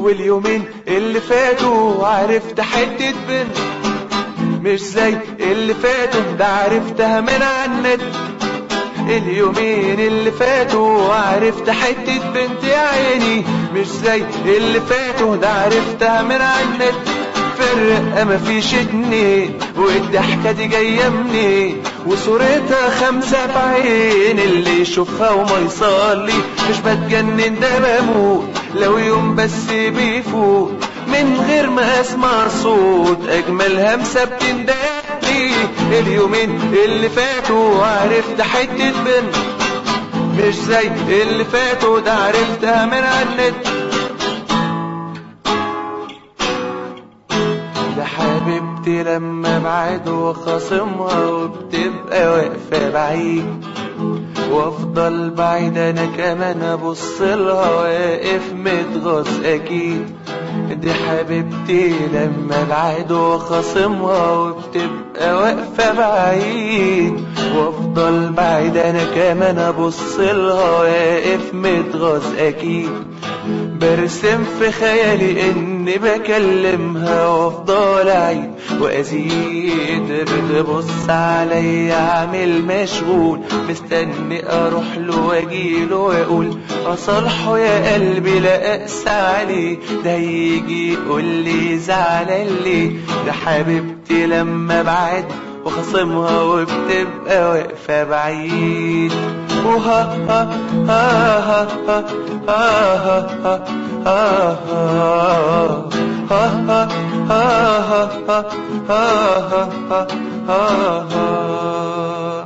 واليومين اللي فاتوا عرفت حتة بنت مش زي اللي فاتوا ده عرفتها من على النت اليومين اللي فاتوا عرفت حتة بنت يا عيني مش زي اللي فاتوا ده عرفتها من على النت فرقة مفيش اتنين والضحكة دي جاية منين وصورتها خمسة في عين اللي يشوفها وما يصلي مش بتجنن ده بموت لو يوم بس بيفوت من غير ما اسمع صوت اجمل همسة بتندهلي اليومين اللي فاتوا عرفت حتة بنت مش زي اللي فاتوا ده عرفتها من على النت ده حبيبتي لما بعد وخاصمها وبتبقى واقفة بعيد وافضل بعيد انا كمان ابص لها واقف متغاظ اكيد دي حبيبتي لما بعد وخاصمها وبتبقى واقفة بعيد وافضل بعيد انا كمان ابص لها واقف متغاظ اكيد برسم في خيالي اني بكلمها وافضل اعيد وازيد بتبص عليا عامل مشغول مستني اروح له واجيله واقول اصالحه يا قلبي لا اقسى عليه ده يجي يقول لي زعلان ليه ده حبيبتي لما بعد وخصمها وبتبقى واقفة بعيد وها ها ها ها ها ها ها ها ها ها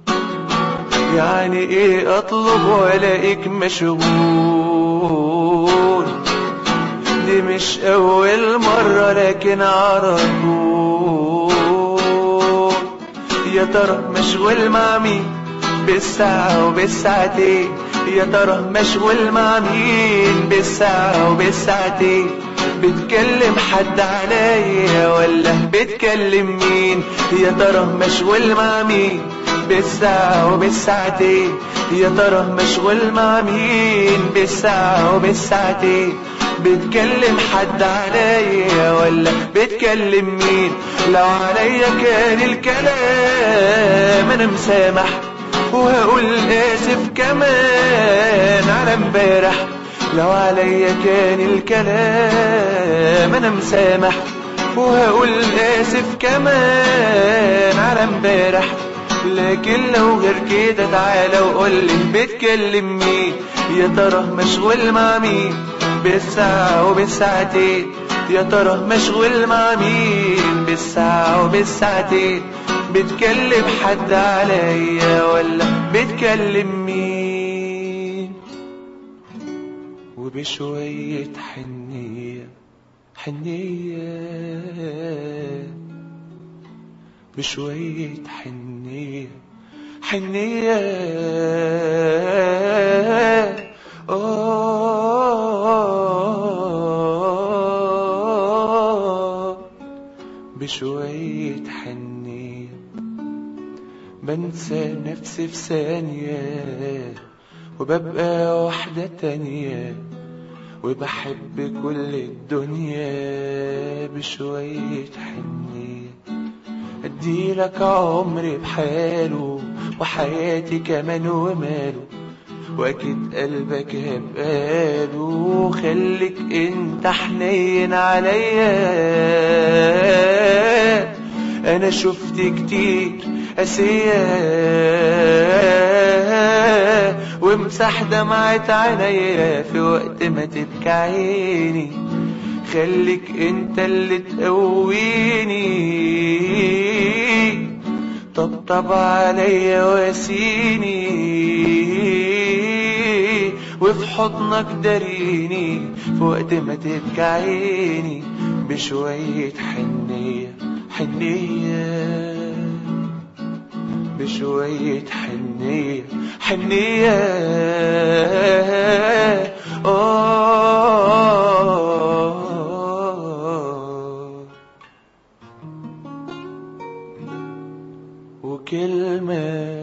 يعني ايه اطلب والاقيك مشغول دي مش اول مرة لكن على طول يا ترى مشغول مع مين بالساعة وبالساعتين يا ترى مشغول مع مين بالساعة وبالساعتين بتكلم حد عليا ولا بتكلم مين يا ترى مشغول مع مين بالساعة وبالساعتين يا ترى مشغول مع مين بالساعة وبالساعتين بتكلم حد عليا ولا بتكلم مين لو عليا كان الكلام انا مسامح وهقول اسف كمان على امبارح لو عليا كان الكلام انا مسامح وهقول اسف كمان على امبارح لكن لو غير كده تعالى وقول لي بتكلم مين يا ترى مشغول مع مين بالساعة وبالساعتين يا ترى مشغول مع مين بالساعة وبالساعتين بتكلم حد عليا ولا بتكلم مين وبشوية حنية حنية بشوية حنية حنية آه بشوية حنية بنسى نفسي في ثانية وببقى واحدة تانية وبحب كل الدنيا بشوية حنية اديلك عمري بحاله وحياتي كمان وماله واكيد قلبك هبقاله خليك انت حنين عليا انا شفت كتير اسيا وامسح دمعة عينيا في وقت ما تبكي عيني خليك انت اللي تقويني طبطب عليا واسيني وفي حضنك داريني في وقت ما تبكي عيني بشوية حنية حنية بشوية حنية حنية آه وكلمة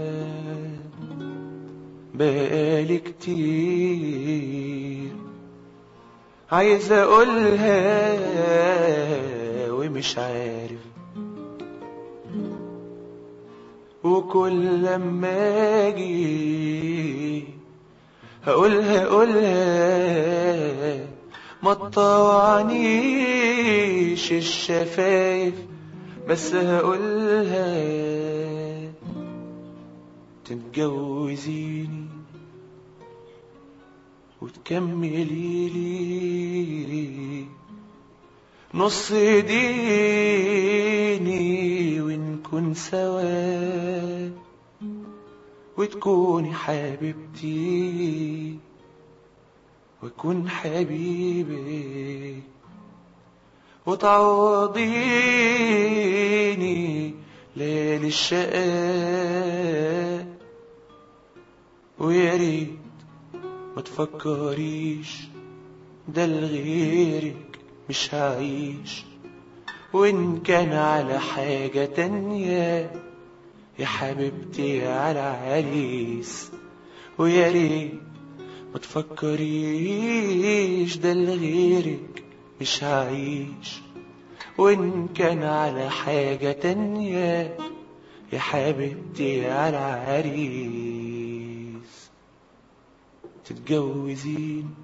بقالي كتير عايز اقولها ومش عارف وكل لما اجي هقولها هقولها ما تطوعنيش الشفايف بس هقولها تتجوزيني وتكملي لي نص ديني ونكون سوا وتكوني حبيبتي وكن حبيبي وتعوضيني ليالي الشقاء ويا ريت ما تفكريش ده لغيرك مش هعيش وإن كان على حاجة تانية يا حبيبتي على عريس ويا ريت ما تفكريش ده لغيرك مش هعيش وإن كان على حاجة تانية يا حبيبتي على عريس تتجوزين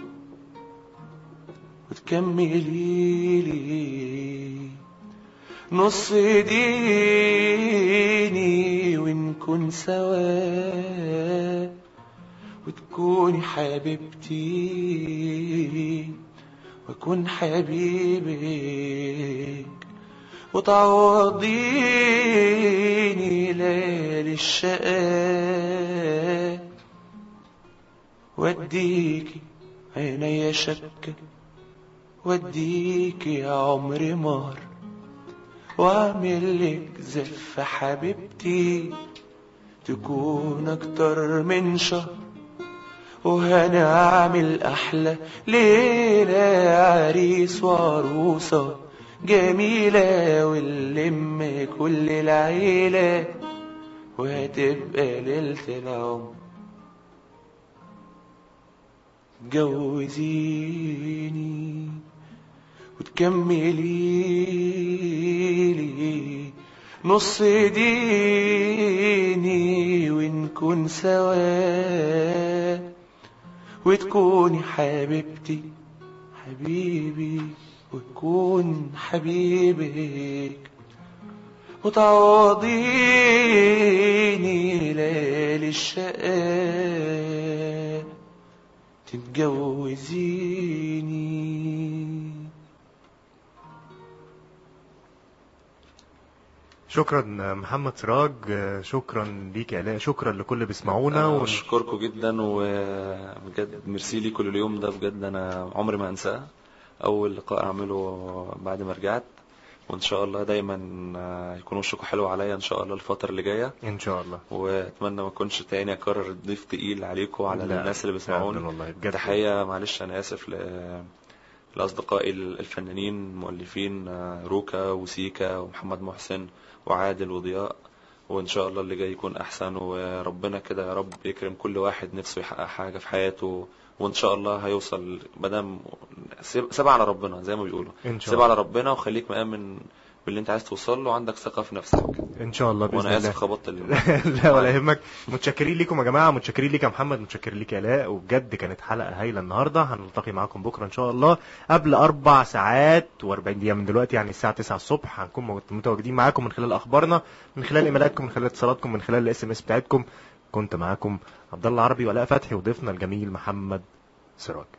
وتكملي لي نص ديني ونكون سوا وتكوني حبيبتي وأكون حبيبك وتعوضيني ليالي الشقاء وديكي عيني شكة وديكي يا عمري مهر واعمل لك زف حبيبتي تكون اكتر من شهر وهنعمل أحلى ليلة عريس وعروسة جميلة ونلم كل العيلة وهتبقى ليلة العمر تجوزيني وتكملي لي نص ديني ونكون سوا وتكوني حبيبتي حبيبي وتكون حبيبك وتعوضيني ليالي الشقاء تتجوزيني شكرا محمد سراج شكرا ليك يا علاء شكرا لكل اللي بيسمعونا ون... اشكركم جدا وبجد ميرسي لي كل اليوم ده بجد انا عمري ما انساه اول لقاء اعمله بعد ما رجعت وان شاء الله دايما يكون وشكم حلو عليا ان شاء الله الفتره اللي جايه ان شاء الله واتمنى ما اكونش تاني اكرر ضيف تقيل عليكم وعلى الناس اللي بيسمعوني والله بجد تحيه معلش انا اسف ل... لاصدقائي الفنانين المؤلفين روكا وسيكا ومحمد محسن وعادل وضياء وان شاء الله اللي جاي يكون احسن وربنا كده يا رب يكرم كل واحد نفسه يحقق حاجه في حياته وان شاء الله هيوصل مدام سيب على ربنا زي ما بيقولوا ان شاء سيب على ربنا وخليك مآمن باللي انت عايز توصل له وعندك ثقه في نفسك ان شاء الله باذن وانا الله اسف خبطت لا ولا يهمك متشكرين ليكم يا جماعه متشكرين ليك يا محمد متشكرين ليك يا الاء وبجد كانت حلقه هايله النهارده هنلتقي معاكم بكره ان شاء الله قبل اربع ساعات و40 دقيقه من دلوقتي يعني الساعه 9 الصبح هنكون متواجدين معاكم من خلال اخبارنا من خلال ايميلاتكم من خلال اتصالاتكم من خلال الاس ام اس بتاعتكم كنت معاكم عبد الله عربي ولاء فتحي وضيفنا الجميل محمد سراج